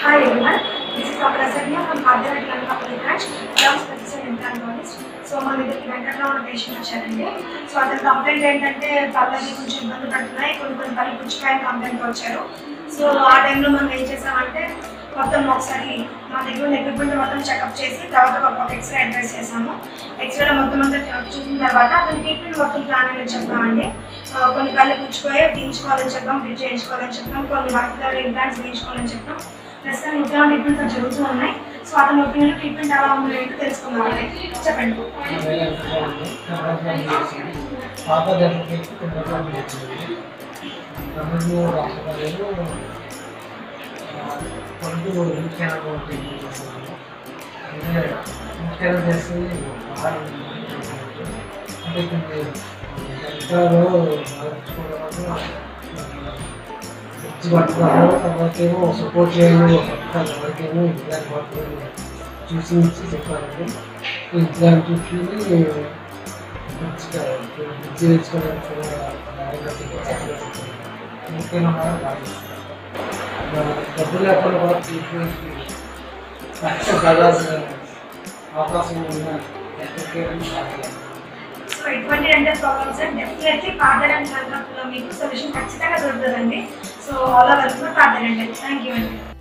Hi everyone, this is Dr. Asanya from Bhagirath Lankaపల్లి branch, Belongs Professor Entomologist. So మన దగ్గరికి Venkataramana patient వచ్చారండి so అతని కంప్లైంట్ ఏంటంటే పళ్ళకి కొంచెం ఇబ్బంది పడుతున్నాయి కొన్ని కొన్ని పళ్ళు పుచ్చిపోయిన కంప్లైంట్ వచ్చారు సో ఆ టైంలో మనం ఏం చేసామంటే మొత్తం ఒకసారి మా దగ్గర ఉన్న ఎక్విప్మెంట్ మొత్తం చెకప్ చేసి తర్వాత ఒక ఎక్స్రే అడ్వైస్ చేసాము ఎక్స్రేలో మొత్తం అంతా చూసిన తర్వాత అతని ట్రీట్మెంట్ మొత్తం ప్లాన్ అనేది చెప్పామండి ఆ, కొన్ని కళ్ళు పుచ్చిపోయి తీయించుకోవాలని చెప్పాం బ్రిడ్జ్ చేయించుకోవాలని చెప్పాం కొన్ని వాటిలో ఇంప్లాంట్స్ వేయించుకోవాలని చెప్పాం ప్రస్తుతం ఇంట్లో ట్రీట్మెంట్స్ జరుగుతూ ఉన్నాయి సో అతని ఒపీనియన్ ట్రీట్మెంట్ ఎలా ఉంది ఏంటో తెలుసుకుందామండి చెప్పండి పాత ధరలకి కుంభకోణం వచ్చింది తమిళ రాష్ట్రాలు పండు ముఖ్యంగా ఉంటుంది అంటే ముఖ్యంగా చేస్తుంది ఆహారం అంటే కొన్ని ఎంతలో మార్చుకోవడం మంచి పట్టుకోవడం తర్వాత ఏమో సపోర్ట్ చేయడం ఎవరికేమో ఎగ్జామ్ పట్టుకొని చూసి ఇచ్చి చెప్పాలండి ఎగ్జామ్ చూసి మంచిగా విద్య నేర్చుకోవడానికి కూడా ముఖ్యంగా డబ్బులు లేకుండా కూడా ట్రీట్మెంట్ కట్టాల్సిన అవకాశం ఉన్న ఎక్కడికైనా సాగాలి సో ఎటువంటి అంటే ప్రాబ్లమ్స్ డెఫినెట్లీ పార్లర్ అండ్ మీకు సొల్యూషన్ ఖచ్చితంగా దొరుకుతుందండి సో ఆల్ ఓవర్ పార్లర్ అంటే థ్యాంక్ యూ అండి